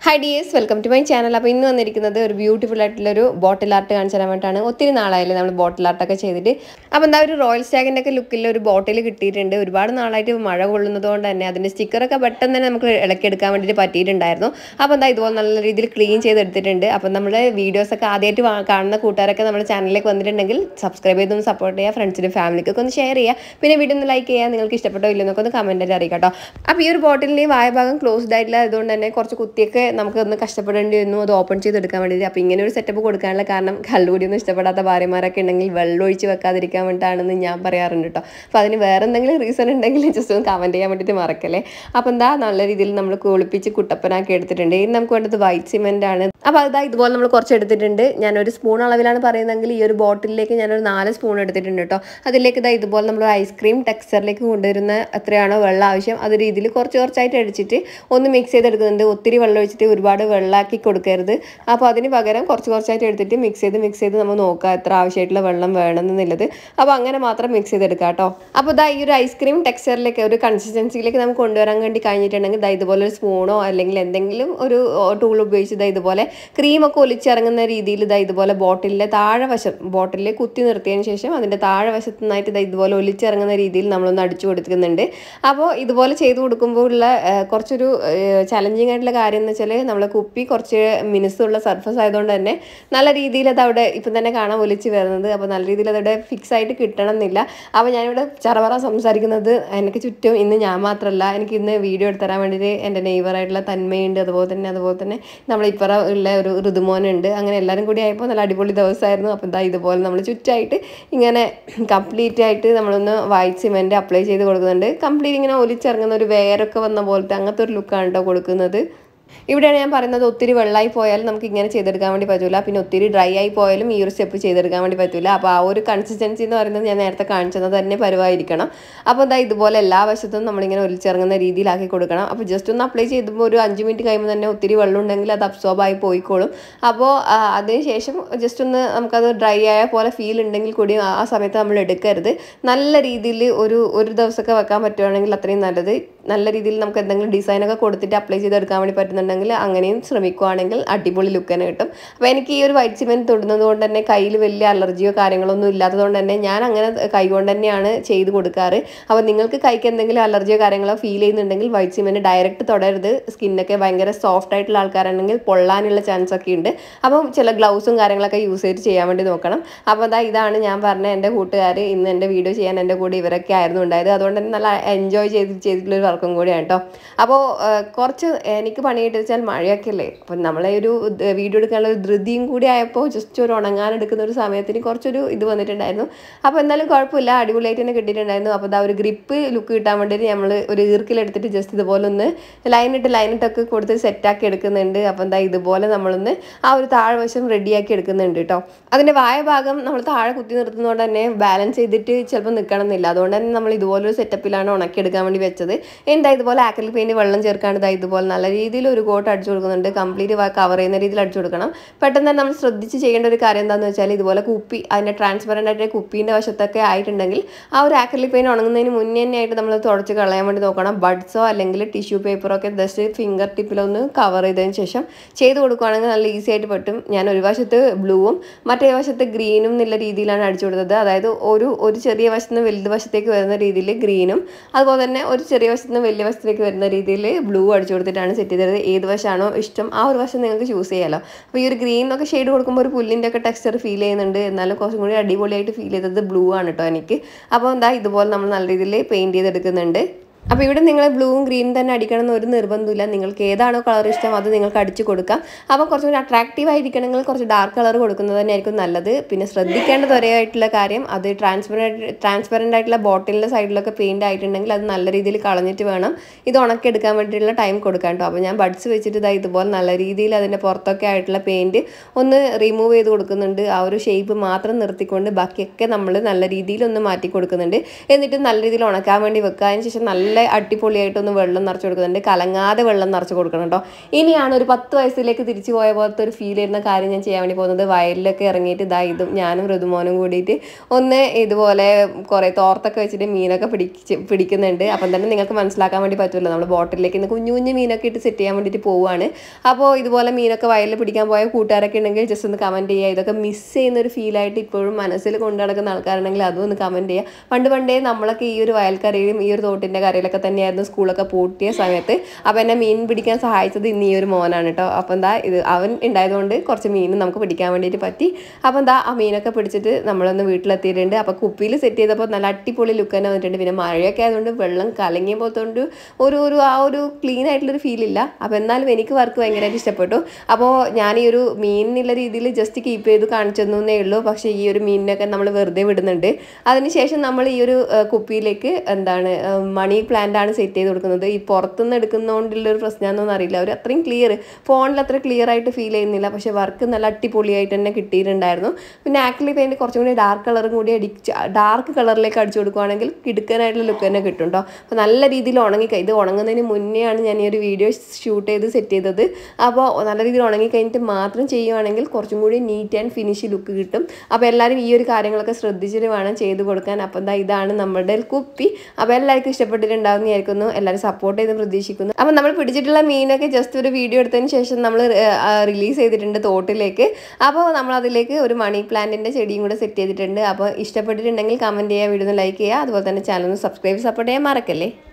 hi dears welcome to my channel അപ്പോൾ ഇന്ന് വന്നിരിക്കുന്നത് ഒരു ബ്യൂട്ടിഫുൾ ആയിട്ടുള്ള ഒരു ബോട്ടിൽ ആർട്ട് കാണിച്ചു തരാൻ വേണ്ടിയിട്ടാണ് ഒത്തിരി നാളായില്ലേ നമ്മൾ ബോട്ടിൽ ആർട്ടൊക്കെ ചെയ്തിട്ട് അപ്പോൾ എന്താ ഒരു റോയൽ സ്റ്റാഗിൻ്റെ ഒക്കെ ലുക്കിൽ ഒരു ബോട്ടിൽ കിട്ടിയിട്ടുണ്ട് ഒരുപാട് നാളായിട്ട് മഴ കൊള്ളുന്നത് കൊണ്ട് തന്നെ അതിൻ്റെ സ്റ്റിക്കറൊക്കെ പെട്ടെന്ന് തന്നെ നമുക്ക് ഇളക്കിയെടുക്കാൻ വേണ്ടിയിട്ട് പറ്റിയിട്ടുണ്ടായിരുന്നു അപ്പോൾ എന്താ ഇതുപോലെ നല്ല രീതിയിൽ ക്ലീൻ ചെയ്തെടുത്തിട്ടുണ്ട് അപ്പോൾ നമ്മുടെ വീഡിയോസൊക്കെ ആദ്യമായിട്ട് വാ- കാണുന്ന കൂട്ടുകാരൊക്കെ നമ്മുടെ ചാനലിലേക്ക് വന്നിട്ടുണ്ടെങ്കിൽ സബ്സ്ക്രൈബ് ചെയ്തൊന്ന് സപ്പോർട്ട് ചെയ്യുക ഫ്രണ്ട്സിനും ഫാമിലിക്കൊക്കെ ഒന്ന് ഷെയർ ചെയ്യുക പിന്നെ വീഡിയോ ഒന്ന് ലൈക്ക് ചെയ്യുക നിങ്ങൾക്ക് ഇഷ്ടപ്പെട്ടോ ഇല്ലെന്നൊക്കെ ഒന്ന് കമൻറ്റായിട്ട് അറിയിക്കാം കേട്ടോ അപ്പോൾ ഈ ഒരു ബോട്ടിലിൻ്റെ ഈ വായ ഭാഗം ക്ലോസ്ഡ് ആയിട്ടുള്ള അതുകൊണ്ട് തന്നെ കുറച്ച് കുത്തിയൊക്കെ നമുക്ക് ഒന്ന് കഷ്ടപ്പെടേണ്ടി വന്നു അത് ഓപ്പൺ ചെയ്തെടുക്കാൻ വേണ്ടിയിട്ട് അപ്പോൾ ഇങ്ങനെ ഒരു സെറ്റപ്പ് കൊടുക്കാനുള്ള കാരണം കള്ളുകൂടിയൊന്നും ഇഷ്ടപ്പെടാത്ത ഭാര്യമാരൊക്കെ ഉണ്ടെങ്കിൽ വെള്ളം ഒഴിച്ച് വെക്കാതിരിക്കാൻ വേണ്ടിയിട്ടാണെന്ന് ഞാൻ പറയാറുണ്ട് കേട്ടോ അപ്പോൾ അതിന് വേറെ എന്തെങ്കിലും റീസൺ ഉണ്ടെങ്കിൽ ജസ്റ്റ് ഒന്ന് കമൻറ്റ് ചെയ്യാൻ വേണ്ടിയിട്ട് മറക്കല്ലേ അപ്പോൾ എന്താ നല്ല രീതിയിൽ നമ്മൾ കുളിപ്പിച്ച് കുട്ടപ്പനാക്കി എടുത്തിട്ടുണ്ട് ഇനി നമുക്ക് വേണ്ടത് വൈറ്റ് സിമെൻ്റ് ആണ് അപ്പോൾ അതാ ഇതുപോലെ നമ്മൾ കുറച്ച് എടുത്തിട്ടുണ്ട് ഞാനൊരു സ്പൂൺ അളവിലാണ് പറയുന്നതെങ്കിൽ ഈ ഒരു ബോട്ടിലേക്ക് ഞാനൊരു നാല് സ്പൂൺ എടുത്തിട്ടുണ്ട് കേട്ടോ അതിലേക്ക് ഇതാ ഇതുപോലെ നമ്മൾ ഐസ്ക്രീം ടെക്സ്ചറിലേക്ക് കൊണ്ടുവരുന്ന എത്രയാണോ വെള്ളം ആവശ്യം അത് രീതിയിൽ കുറച്ച് കുറച്ചായിട്ട് അടിച്ചിട്ട് ഒന്ന് മിക്സ് ചെയ്തെടുക്കുന്നുണ്ട് ഒത്തിരി വെള്ളം ഒഴിച്ചിട്ട് ഒരുപാട് വെള്ളമാക്കി കൊടുക്കരുത് അപ്പോൾ അതിന് പകരം കുറച്ച് കുറച്ചായിട്ട് എടുത്തിട്ട് മിക്സ് ചെയ്ത് മിക്സ് ചെയ്ത് നമ്മൾ നോക്കുക എത്ര ആവശ്യമായിട്ടുള്ള വെള്ളം വേണമെന്നുള്ളത് അപ്പോൾ അങ്ങനെ മാത്രം മിക്സ് ചെയ്തെടുക്കുക കേട്ടോ അപ്പോൾ ഇതാ ഈ ഒരു ഐസ്ക്രീം ടെക്സ്ചറിലേക്ക് ഒരു കൺസിസ്റ്റൻസിയിലേക്ക് നമുക്ക് കൊണ്ടുവരാൻ വേണ്ടി കഴിഞ്ഞിട്ടുണ്ടെങ്കിൽ ഇതാ ഇതുപോലെ ഒരു സ്പൂണോ അല്ലെങ്കിൽ എന്തെങ്കിലും ഒരു ടൂൾ ഉപയോഗിച്ച് ഇതാ ഇതുപോലെ ക്രീമൊക്കെ ഒലിച്ചിറങ്ങുന്ന രീതിയിൽ ഇതാ ഇതുപോലെ ബോട്ടിലിൻ്റെ താഴെ വശം ബോട്ടിലിൽ കുത്തി നിർത്തിയതിന് ശേഷം അതിൻ്റെ താഴെ വശത്തു നിന്നായിട്ട് ഇതാ ഇതുപോലെ ഒലിച്ചിറങ്ങുന്ന രീതിയിൽ നമ്മളൊന്ന് അടിച്ചു കൊടുക്കുന്നുണ്ട് അപ്പോൾ ഇതുപോലെ ചെയ്ത് കൊടുക്കുമ്പോൾ ഉള്ള ആ, കുറച്ചൊരു ചലഞ്ചിങ് ആയിട്ടുള്ള കാര്യം എന്ന് വെച്ചാൽ നമ്മളെ കുപ്പി കുറച്ച് മിനുസുള്ള സർഫസ് ആയതുകൊണ്ട് തന്നെ നല്ല രീതിയിൽ അത് അവിടെ ഇപ്പം തന്നെ കാണാൻ ഒലിച്ച് വരുന്നത് അപ്പോൾ നല്ല രീതിയിൽ അതവിടെ ഫിക്സ് ആയിട്ട് കിട്ടണം എന്നില്ല അപ്പോൾ ഞാനിവിടെ ചറവറ സംസാരിക്കുന്നത് എനിക്ക് ചുറ്റും ഇന്ന് ഞാൻ മാത്രമല്ല എനിക്ക് ഇന്ന് വീഡിയോ എടുത്ത് തരാൻ വേണ്ടിയിട്ട് എൻ്റെ നെയ്ബറായിട്ടുള്ള തന്മയുണ്ട് അതുപോലെ തന്നെ അതുപോലെ തന്നെ നമ്മളിപ്പറ ഉള്ള ഒരു ഋതുമോനുണ്ട് അങ്ങനെ എല്ലാവരും കൂടി ആയപ്പോൾ നല്ല അടിപൊളി ദിവസമായിരുന്നു അപ്പോൾ ഇതാ ഇതുപോലെ നമ്മൾ ചുറ്റായിട്ട് ഇങ്ങനെ കംപ്ലീറ്റ് ആയിട്ട് നമ്മളൊന്ന് വൈറ്റ് സിമെൻറ്റ് അപ്ലൈ ചെയ്ത് കൊടുക്കുന്നുണ്ട് കംപ്ലീറ്റ് ഇങ്ങനെ ഒലിച്ചിറങ്ങുന്ന ഒരു വേരൊക്കെ വന്ന പോലത്തെ അങ്ങനത്തെ ഒരു ലുക്കാണ് കേട്ടോ കൊടുക്കുന്നത് ഇവിടെയാണ് ഞാൻ പറയുന്നത് ഒത്തിരി വെള്ളമായി പോയാൽ നമുക്ക് ഇങ്ങനെ ചെയ്തെടുക്കാൻ വേണ്ടി പറ്റില്ല പിന്നെ ഒത്തിരി ഡ്രൈ ആയി പോയാലും ഈ ഒരു സ്റ്റെപ്പ് ചെയ്തെടുക്കാൻ വേണ്ടി പറ്റില്ല അപ്പോൾ ആ ഒരു കൺസിസ്റ്റൻസി എന്ന് പറയുന്നത് ഞാൻ നേരത്തെ കാണിച്ചത് തന്നെ പരുവായിരിക്കണം അപ്പോൾ എന്താ ഇതുപോലെ എല്ലാ വശത്തും നമ്മളിങ്ങനെ ഒലിച്ചിറങ്ങുന്ന രീതിയിലാക്കി കൊടുക്കണം അപ്പോൾ ജസ്റ്റ് ഒന്ന് അപ്ലൈ ചെയ്തുമ്പോൾ ഒരു അഞ്ച് മിനിറ്റ് കഴിയുമ്പോൾ തന്നെ ഒത്തിരി വെള്ളം ഉണ്ടെങ്കിൽ അത് അബ്സോർബ് ആയി പോയിക്കോളും അപ്പോൾ ആ, അതിനുശേഷം ജസ്റ്റ് ഒന്ന് നമുക്കത് ഡ്രൈ ആയ പോലെ ഫീൽ ഉണ്ടെങ്കിൽ കൂടി ആ ആ സമയത്ത് നമ്മൾ എടുക്കരുത് നല്ല രീതിയിൽ ഒരു ഒരു ദിവസമൊക്കെ വെക്കാൻ പറ്റുവാണെങ്കിൽ അത്രയും നല്ലത് നല്ല രീതിയിൽ നമുക്ക് എന്തെങ്കിലും ഡിസൈനൊക്കെ കൊടുത്തിട്ട് അപ്ലൈ ചെയ്തെടുക്കാൻ വേണ്ടി പറ്റുന്നുണ്ടെങ്കിൽ അങ്ങനെയും ശ്രമിക്കുവാണെങ്കിൽ അടിപൊളി ലുക്ക് തന്നെ കിട്ടും അപ്പോൾ എനിക്ക് ഈ ഒരു വൈറ്റ് സിമെൻറ്റ് തൊടുന്നത് കൊണ്ട് തന്നെ കയ്യിൽ വലിയ അലർജിയോ കാര്യങ്ങളൊന്നും ഇല്ലാത്തതുകൊണ്ട് തന്നെ ഞാൻ അങ്ങനെ കൈ കൊണ്ട് തന്നെയാണ് ചെയ്ത് കൊടുക്കാറ് അപ്പോൾ നിങ്ങൾക്ക് കൈക്ക് എന്തെങ്കിലും അലർജിയോ കാര്യങ്ങളോ ഫീൽ ചെയ്യുന്നുണ്ടെങ്കിൽ വൈറ്റ് സിമെൻറ്റ് ഡയറക്റ്റ് തൊടരുത് സ്കിന്നൊക്കെ ഭയങ്കര സോഫ്റ്റ് ആയിട്ടുള്ള ആൾക്കാരാണെങ്കിൽ പൊള്ളാനുള്ള ചാൻസ് ഒക്കെ ഉണ്ട് അപ്പം ചില ഗ്ലൗസും കാര്യങ്ങളൊക്കെ യൂസ് ചെയ്ത് ചെയ്യാൻ വേണ്ടി നോക്കണം അപ്പോൾ അതാ ഇതാണ് ഞാൻ പറഞ്ഞ എൻ്റെ കൂട്ടുകാർ ഇന്ന് എൻ്റെ വീഡിയോ ചെയ്യാൻ എൻ്റെ കൂടെ ഇവരൊക്കെ ആയിരുന്നു ഉണ്ടായത് അതുകൊണ്ട് തന്നെ നല്ല എൻജോയ് ചെയ്ത് ചെയ്തിട്ടുള്ള ഒരു വർക്കും കൂടിയാണ് കേട്ടോ അപ്പോൾ കുറച്ച് എനിക്ക് പണിയിട്ട് വെച്ചാൽ മഴയൊക്കെ അല്ലേ അപ്പം നമ്മളെ ഒരു ദ- വീഡിയോ എടുക്കാനുള്ള ഒരു ധൃതിയും കൂടി ആയപ്പോൾ ജസ്റ്റ് ഒരു ഉണങ്ങാൻ എടുക്കുന്ന ഒരു സമയത്തിന് കുറച്ചൊരു ഇത് വന്നിട്ടുണ്ടായിരുന്നു അപ്പോൾ എന്തായാലും കുഴപ്പമില്ല അടിപൊളിയായിട്ട് തന്നെ കിട്ടിയിട്ടുണ്ടായിരുന്നു അപ്പോൾ അതാ ഒരു ഗ്രിപ്പ് ലുക്ക് കിട്ടാൻ വേണ്ടിയിട്ട് നമ്മൾ ഒരു ഈർക്കിലെടുത്തിട്ട് ജസ്റ്റ് ഇതുപോലെ ഒന്ന് ലൈനിട്ട് ലൈനിട്ടൊക്കെ കൊടുത്ത് സെറ്റാക്കി എടുക്കുന്നുണ്ട് അപ്പോൾ എന്താ ഇതുപോലെ നമ്മളൊന്ന് ആ ഒരു താഴ്വശം റെഡിയാക്കി എടുക്കുന്നുണ്ട് കേട്ടോ അതിൻ്റെ വായ ഭാഗം നമ്മൾ താഴെ കുത്തി നിർത്തുന്നതുകൊണ്ട് തന്നെ ബാലൻസ് ചെയ്തിട്ട് ചിലപ്പോൾ നിൽക്കണം എന്നില്ല അതുകൊണ്ട് തന്നെ നമ്മൾ ഇതുപോലൊരു സെറ്റപ്പിലാണ് ഉണക്കിയെടുക്കാൻ വേണ്ടി വെച്ചത് എന്താ ഇതുപോലെ ആക്രിലിക് പെയിൻറ്റ് വെള്ളം ചേർക്കാണ്ട് ഇതാ ഇതുപോലെ നല്ല രീതിയിൽ ഒരു കോട്ട് അടിച്ചു കൊടുക്കുന്നുണ്ട് കംപ്ലീറ്റ് കവർ ചെയ്യുന്ന രീതിയിൽ അടിച്ചു കൊടുക്കണം പെട്ടെന്ന് തന്നെ നമ്മൾ ശ്രദ്ധിച്ച് ചെയ്യേണ്ട ഒരു കാര്യം എന്താണെന്ന് വെച്ചാൽ ഇതുപോലെ കുപ്പി അതിൻ്റെ ട്രാൻസ്പെറൻ്റ് ആയിട്ട് കുപ്പീൻ്റെ വശത്തൊക്കെ ആയിട്ടുണ്ടെങ്കിൽ ആ ഒരു ആക്രിലിക് പെയിൻറ്റ് ഉണങ്ങുന്നതിന് മുന്നേ തന്നെ ആയിട്ട് നമ്മൾ തുടച്ച് കളയാൻ വേണ്ടി നോക്കണം ബഡ്സോ അല്ലെങ്കിൽ ടിഷ്യൂ പേപ്പറോ ഒക്കെ ജസ്റ്റ് ഫിംഗർ ടിപ്പിലൊന്ന് കവർ ചെയ്തതിന് ശേഷം ചെയ്ത് കൊടുക്കുകയാണെങ്കിൽ നല്ല ഈസി ആയിട്ട് പറ്റും ഞാൻ ഒരു വശത്ത് ബ്ലൂവും മറ്റേ വശത്ത് ഗ്രീനും എന്നുള്ള രീതിയിലാണ് അടിച്ചു കൊടുത്തത് അതായത് ഒരു ഒരു ചെറിയ വശത്ത് നിന്ന് വലുത് വശത്തേക്ക് വരുന്ന രീതിയിൽ ഗ്രീനും അതുപോലെ തന്നെ ഒരു ചെറിയ വശത്ത് നിന്ന് വലിയ വശത്തേക്ക് വരുന്ന രീതിയിൽ ബ്ലൂ അടിച്ചു കൊടുത്തിട്ടാണ് സെറ്റ് ചെയ്തത് ഏത് വശമാണോ ഇഷ്ടം ആ ഒരു വശം നിങ്ങൾക്ക് ചൂസ് ചെയ്യാമല്ലോ അപ്പോൾ ഈ ഒരു ഗ്രീൻ ഒക്കെ ഷെയ്ഡ് കൊടുക്കുമ്പോൾ ഒരു പുല്ലിൻ്റെ ഒക്കെ ടെക്സ്ചർ ഫീൽ ചെയ്യുന്നുണ്ട് എന്നാലും കുറച്ചും കൂടി അടിപൊളിയായിട്ട് ഫീൽ ചെയ്തത് ബ്ലൂ ആണ് കേട്ടോ എനിക്ക് അപ്പോൾ എന്താ ഇതുപോലെ നമ്മൾ നല്ല രീതിയിൽ പെയിൻറ്റ് ചെയ്തെടുക്കുന്നുണ്ട് അപ്പോൾ ഇവിടെ നിങ്ങൾ ബ്ലൂവും ഗ്രീനും തന്നെ അടിക്കണം എന്ന് ഒരു നിർബന്ധമില്ല നിങ്ങൾക്ക് ഏതാണോ കളർ ഇഷ്ടം അത് നിങ്ങൾക്ക് അടിച്ചു കൊടുക്കാം അപ്പോൾ കുറച്ചും കൂടി അട്രാക്റ്റീവ് ആയിരിക്കണമെങ്കിൽ കുറച്ച് ഡാർക്ക് കളർ കൊടുക്കുന്നത് തന്നെയായിരിക്കും നല്ലത് പിന്നെ ശ്രദ്ധിക്കേണ്ടത് ഒരേ ആയിട്ടുള്ള കാര്യം അത് ട്രാൻസ്പെറൻറ്റ് ട്രാൻസ്പെറൻ്റ് ആയിട്ടുള്ള ബോട്ടിലിൻ്റെ സൈഡിലൊക്കെ പെയിൻ്റ് ആയിട്ടുണ്ടെങ്കിൽ അത് നല്ല രീതിയിൽ കളഞ്ഞിട്ട് വേണം ഇത് ഉണക്കിയെടുക്കാൻ വേണ്ടിയിട്ടുള്ള ടൈം കൊടുക്കാൻ കേട്ടോ അപ്പോൾ ഞാൻ ബഡ്സ് വെച്ചിട്ട് ഇതാ ഇതുപോലെ നല്ല രീതിയിൽ അതിൻ്റെ പുറത്തൊക്കെ ആയിട്ടുള്ള പെയിൻറ്റ് ഒന്ന് റിമൂവ് ചെയ്ത് കൊടുക്കുന്നുണ്ട് ആ ഒരു ഷേപ്പ് മാത്രം നിർത്തിക്കൊണ്ട് ബാക്കിയൊക്കെ നമ്മൾ നല്ല രീതിയിൽ ഒന്ന് മാറ്റി കൊടുക്കുന്നുണ്ട് എന്നിട്ട് നല്ല രീതിയിൽ ഉണക്കാൻ വേണ്ടി വെക്കുക അതിന് ശേഷം നല്ല നല്ല അടിപൊളിയായിട്ടൊന്ന് വെള്ളം നിറച്ച് കൊടുക്കുന്നുണ്ട് കലങ്ങാതെ വെള്ളം നിറച്ച് കൊടുക്കണം കേട്ടോ ഇനിയാണ് ഒരു പത്ത് വയസ്സിലേക്ക് തിരിച്ചു പോയ പോലത്തെ ഒരു ഫീൽ ചെയ്യുന്ന കാര്യം ഞാൻ ചെയ്യാൻ വേണ്ടി പോകുന്നത് വയലിലൊക്കെ ഇറങ്ങിയിട്ട് ഇതാ ഇതും ഞാനും ഋതുമോനും കൂടിയിട്ട് ഒന്ന് ഇതുപോലെ കുറേ തോർത്തൊക്കെ വെച്ചിട്ട് മീനൊക്കെ പിടിച്ച് പിടിക്കുന്നുണ്ട് അപ്പം തന്നെ നിങ്ങൾക്ക് മനസ്സിലാക്കാൻ വേണ്ടി പറ്റുമല്ലോ നമ്മൾ ബോട്ടിലേക്ക് ഇന്ന് കുഞ്ഞു കുഞ്ഞു മീനൊക്കെ ഇട്ട് സെറ്റ് ചെയ്യാൻ വേണ്ടിയിട്ട് പോവുകയാണ് അപ്പോൾ ഇതുപോലെ മീനൊക്കെ വയലിൽ പിടിക്കാൻ പോയ കൂട്ടുകാരൊക്കെ ഉണ്ടെങ്കിൽ ജസ്റ്റ് ഒന്ന് കമൻറ്റ് ചെയ്യുക ഇതൊക്കെ മിസ് ചെയ്യുന്ന ഒരു ഫീലായിട്ട് ഇപ്പോഴും മനസ്സിൽ കൊണ്ടു നടക്കുന്ന ആൾക്കാരുണ്ടെങ്കിൽ അതും ഒന്ന് കമൻറ്റ് ചെയ്യുക പണ്ട് പണ്ടേ നമ്മളൊക്കെ ഈ ഒരു വയൽക്കരയിലും ഈ ഒരു തോട്ടിൻ്റെ കരയിലൊക്കെ തന്നെയായിരുന്നു സ്കൂളൊക്കെ പൂട്ടിയ സമയത്ത് അപ്പോൾ എന്നെ മീൻ പിടിക്കാൻ സഹായിച്ചത് ഇന്ന് ഈ ഒരു മോനാണ് കേട്ടോ അപ്പോൾ എന്താ ഇത് അവൻ ഉണ്ടായതുകൊണ്ട് കുറച്ച് മീൻ നമുക്ക് പിടിക്കാൻ വേണ്ടിയിട്ട് പറ്റി അപ്പോൾ എന്താ ആ മീനൊക്കെ പിടിച്ചിട്ട് നമ്മളൊന്ന് വീട്ടിലെത്തിയിട്ടുണ്ട് അപ്പോൾ കുപ്പിയിൽ സെറ്റ് ചെയ്തപ്പോൾ നല്ല അടിപൊളി ലുക്ക് തന്നെ വന്നിട്ടുണ്ട് പിന്നെ മഴയൊക്കെ ആയതുകൊണ്ട് വെള്ളം കലങ്ങിയ പോലത്തോണ്ട് ഒരു ഒരു ആ ഒരു ക്ലീൻ ആയിട്ടുള്ളൊരു ഫീൽ ഇല്ല അപ്പോൾ എന്നാലും എനിക്ക് വർക്ക് ഭയങ്കരമായിട്ട് ഇഷ്ടപ്പെട്ടു അപ്പോൾ ഞാൻ ഈ ഒരു മീൻ എന്നുള്ള രീതിയിൽ ജസ്റ്റ് കീപ്പ് ചെയ്ത് കാണിച്ചു തന്നേ ഉള്ളൂ പക്ഷേ ഈ ഒരു മീനിനൊക്കെ നമ്മൾ വെറുതെ വിടുന്നുണ്ട് അതിനുശേഷം നമ്മൾ ഈ ഒരു ആ, കുപ്പിയിലേക്ക് എന്താണ് ആ, മണി പ്ലാന്റ് ആണ് സെറ്റ് ചെയ്ത് കൊടുക്കുന്നത് ഈ പുറത്തുനിന്ന് എടുക്കുന്നതുകൊണ്ടുള്ള ഒരു പ്രശ്നമാണെന്നൊന്നും അറിയില്ല അവർ അത്രയും ക്ലിയർ ഫോണിൽ അത്ര ക്ലിയർ ആയിട്ട് ഫീൽ ചെയ്യുന്നില്ല പക്ഷേ വർക്ക് നല്ല അടിപൊളിയായിട്ട് തന്നെ കിട്ടിയിട്ടുണ്ടായിരുന്നു പിന്നെ ആക്ച്വലി പെയിൻറ്റ് കുറച്ചും കൂടി ഡാർക്ക് കളറും കൂടി അടിച്ച് ഡാർക്ക് കളറിലേക്ക് അടിച്ചു കൊടുക്കുകയാണെങ്കിൽ കിടുക്കനായിട്ടുള്ള ലുക്ക് തന്നെ കിട്ടും കേട്ടോ അപ്പോൾ നല്ല രീതിയിൽ ഉണങ്ങി ഇത് ഉണങ്ങുന്നതിന് മുന്നേ ആണ് ഞാൻ ഈ ഒരു വീഡിയോ ഷൂട്ട് ചെയ്ത് സെറ്റ് ചെയ്തത് അപ്പോൾ നല്ല രീതിയിൽ ഉണങ്ങി കഴിഞ്ഞിട്ട് മാത്രം ചെയ്യുവാണെങ്കിൽ കുറച്ചും കൂടി നീറ്റ് ആൻഡ് ഫിനിഷ് ലുക്ക് കിട്ടും അപ്പോൾ എല്ലാവരും ഈ ഒരു കാര്യങ്ങളൊക്കെ ശ്രദ്ധിച്ചിട്ട് വേണം ചെയ്ത് കൊടുക്കാൻ അപ്പോൾ എന്താ ഇതാണ് നമ്മുടെ കുപ്പി അപ്പോൾ എല്ലാവർക്കും ഇഷ്ടപ്പെട്ടിട്ടുണ്ടാവും എന്ന് വിചാരിക്കുന്നു എല്ലാവരും സപ്പോർട്ട് ചെയ്ത് പ്രതീക്ഷിക്കുന്നു അപ്പോൾ നമ്മൾ പിടിച്ചിട്ടുള്ള മീനൊക്കെ ജസ്റ്റ് ഒരു വീഡിയോ എടുത്തതിന് ശേഷം നമ്മൾ റിലീസ് ചെയ്തിട്ടുണ്ട് തോട്ടിലേക്ക് അപ്പോൾ നമ്മൾ അതിലേക്ക് ഒരു മണി പ്ലാന്റിൻ്റെ ചെടിയും കൂടെ സെറ്റ് ചെയ്തിട്ടുണ്ട് അപ്പോൾ ഇഷ്ടപ്പെട്ടിട്ടുണ്ടെങ്കിൽ കമൻറ്റ് ചെയ്യുക വീഡിയോ ലൈക്ക് ചെയ്യുക അതുപോലെ തന്നെ ചാനൽ ഒന്ന് സബ്സ്ക്രൈബ് സപ്പോർട്ട് ചെയ്യാൻ മറക്കല്ലേ